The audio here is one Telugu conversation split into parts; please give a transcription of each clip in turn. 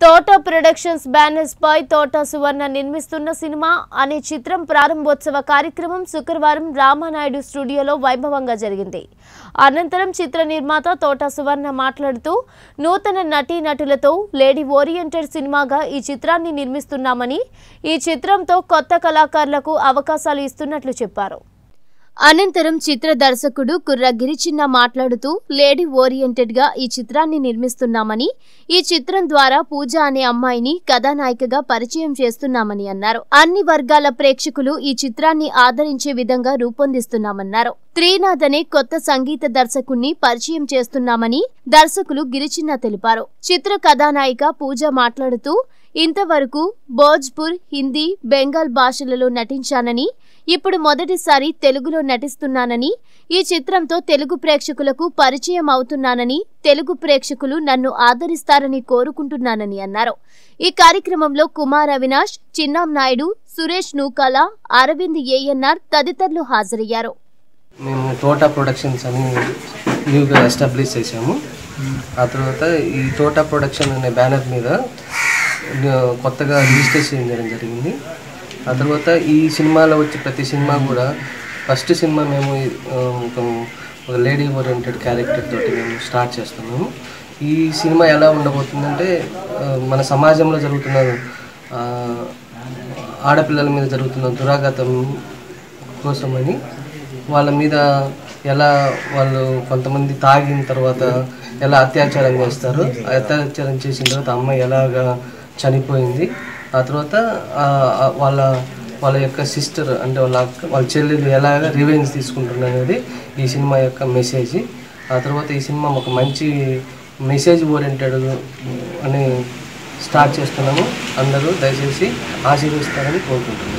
తోటా ప్రొడక్షన్స్ బ్యానర్స్ పై తోటా సువర్ణ నిర్మిస్తున్న సినిమా అనే చిత్రం ప్రారంభోత్సవ కార్యక్రమం శుక్రవారం రామానాయుడు స్టూడియోలో వైభవంగా జరిగింది అనంతరం చిత్ర నిర్మాత తోటా సువర్ణ మాట్లాడుతూ నూతన నటీనటులతో లేడీ ఓరియంటెడ్ సినిమాగా ఈ చిత్రాన్ని నిర్మిస్తున్నామని ఈ చిత్రంతో కొత్త కళాకారులకు అవకాశాలు ఇస్తున్నట్లు చెప్పారు అనంతరం చిత్ర దర్శకుడు కుర్ర గిరిచిన్న మాట్లాడుతూ లేడీ ఓరియంటెడ్ గా ఈ చిత్రాన్ని నిర్మిస్తున్నామని ఈ చిత్రం ద్వారా పూజ అనే అమ్మాయిని కథానాయికగా పరిచయం చేస్తున్నామని అన్నారు అన్ని వర్గాల ప్రేక్షకులు ఈ చిత్రాన్ని ఆదరించే విధంగా రూపొందిస్తున్నామన్నారు త్రీనాథ్ అనే కొత్త సంగీత దర్శకుణ్ణి పరిచయం చేస్తున్నామని దర్శకులు గిరిచిన్న తెలిపారు చిత్ర కథానాయిక పూజ మాట్లాడుతూ ఇంతవరకు భోజ్పూర్ హిందీ బెంగాల్ భాషలలో నటించానని ఇప్పుడు మొదటిసారి తెలుగులో నటిస్తున్నానని ఈ చిత్రంతో తెలుగు ప్రేక్షకులకు పరిచయం అవుతున్నానని తెలుగు ప్రేక్షకులు నన్ను ఆదరిస్తారని కోరుకుంటున్నానని అన్నారు ఈ కార్యక్రమంలో కుమార్ అవినాష్ చిన్నాం నాయుడు సురేష్ నూకాల అరవింద్ ఏఎన్ఆర్ తదితరులు హాజరయ్యారు మేము తోటా ప్రొడక్షన్స్ అని న్యూగా ఎస్టాబ్లిష్ చేసాము ఆ తర్వాత ఈ తోటా ప్రొడక్షన్ అనే బ్యానర్ మీద ఆ, కొత్తగా రిజిస్ట్రేషన్ చేయడం జరిగింది ఆ తర్వాత ఈ సినిమాలో వచ్చే ప్రతి సినిమా కూడా ఫస్ట్ సినిమా మేము ఆ, ఒక ఒక లేడీ ఓరియంటెడ్ క్యారెక్టర్ తోటి మేము స్టార్ట్ చేస్తున్నాము ఈ సినిమా ఎలా ఉండబోతుందంటే ఆ, మన సమాజంలో జరుగుతున్న ఆ, ఆడపిల్లల మీద జరుగుతున్న దురాఘాతం కోసమని వాళ్ళ మీద ఎలా వాళ్ళు కొంతమంది తాగిన తర్వాత ఎలా అత్యాచారం చేస్తారు ఆ అత్యాచారం చేసిన తర్వాత అమ్మాయి ఎలాగా చనిపోయింది ఆ తర్వాత ఆ, ఆ వాళ్ళ వాళ్ళ యొక్క సిస్టర్ అంటే వాళ్ళ అక్క వాళ్ళ చెల్లెలు ఎలాగ రివెంజ్ తీసుకుంటున్నారు అనేది ఈ సినిమా యొక్క మెసేజ్ ఆ తర్వాత ఈ సినిమా ఒక మంచి మెసేజ్ ఓరియంటెడ్ అని స్టార్ట్ చేస్తున్నాము అందరూ దయచేసి ఆశీర్వదిస్తారని కోరుకుంటున్నాను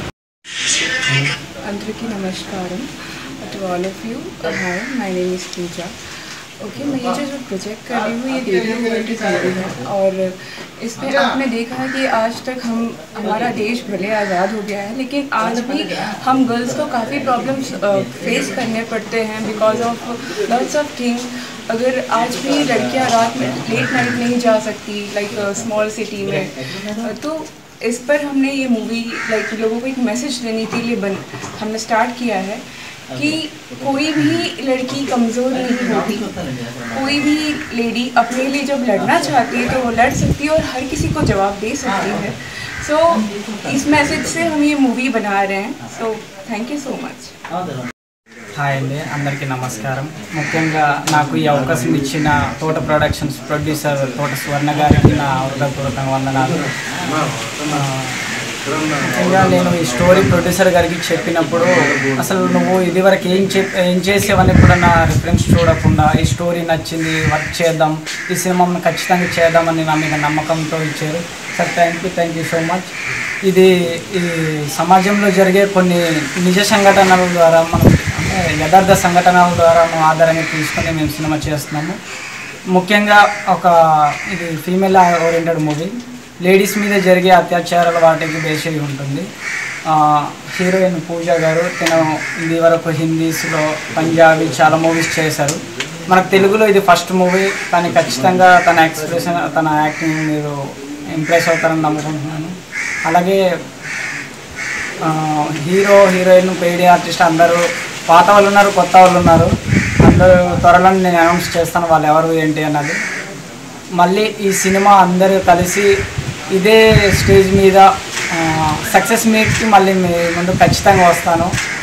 అందరికీ నమస్కారం to all of you hi my name is Pooja okay मैं ये जो जो प्रोजेक्ट कर रही हूँ ये रेडियो ओरिएंटेड मूवी है और इसमें आपने देखा है कि आज तक हम हमारा देश भले आज़ाद हो गया है लेकिन आज भी हम गर्ल्स को काफ़ी प्रॉब्लम्स फेस करने पड़ते हैं because of lots of things अगर आज भी लड़कियां रात में लेट नाइट नहीं जा सकती लाइक स्मॉल सिटी में तो इस पर हमने ये मूवी लाइक लोगों को एक मैसेज देने के लिए बन हमने स्टार्ट किया है कि कोई भी लड़की कमज़ोर नहीं होती कोई भी लेडी अपने लिए जब लड़ना चाहती है तो वो लड़ सकती है और हर किसी को जवाब दे सकती है सो इस मैसेज से हम ये मूवी बना रहे हैं so thank you so much hi అండి అందరికీ నమస్కారం ముఖ్యంగా నాకు ఈ అవకాశం ఇచ్చిన తోట ప్రొడక్షన్స్ ప్రొడ్యూసర్ తోట స్వర్ణ గారికి నా హృదయపూర్వక వందనాలు ఆ, ముఖ్యంగా నేను ఈ స్టోరీ ప్రొడ్యూసర్ గారికి చెప్పినప్పుడు అసలు నువ్వు ఇదివరకు ఏం చెప్ ఏం చేసేవని కూడా నా రిఫరెన్స్ చూడకుండా ఈ స్టోరీ నచ్చింది వర్క్ చేద్దాం ఈ సినిమాను ఖచ్చితంగా చేద్దామని నా మీద నమ్మకంతో ఇచ్చారు sir thank you thank you so much ఇది ఈ సమాజంలో జరిగే కొన్ని నిజ సంఘటనల ద్వారా మనం అంటే యథార్థ సంఘటనల ద్వారా మనం ఆధారంగా తీసుకొని మేము సినిమా చేస్తున్నాము ముఖ్యంగా ఒక ఇది ఫీమేల్ ఓరియంటెడ్ మూవీ లేడీస్ మీద జరిగే అత్యాచారాల వాటికి బేస్ అయి ఉంటుంది ఆ, హీరోయిన్ పూజ గారు తను ఇది వరకు హిందీస్లో పంజాబీ చాలా మూవీస్ చేశారు మనకు తెలుగులో ఇది ఫస్ట్ మూవీ కానీ ఖచ్చితంగా తన ఎక్స్ప్రెషన్ తన యాక్టింగ్ మీరు ఇంప్రెస్ అవుతారని నమ్ముకుంటున్నాను అలాగే ఆ, హీరో హీరోయిన్ పేడి ఆర్టిస్ట్ అందరూ పాత వాళ్ళు ఉన్నారు కొత్త వాళ్ళు ఉన్నారు అందరూ త్వరలో నేను అనౌన్స్ చేస్తాను వాళ్ళు ఎవరు ఏంటి అన్నది మళ్ళీ ఈ సినిమా అందరూ కలిసి ఇదే స్టేజ్ మీద సక్సెస్ మీట్కి మళ్ళీ మీ ముందు ఖచ్చితంగా వస్తాను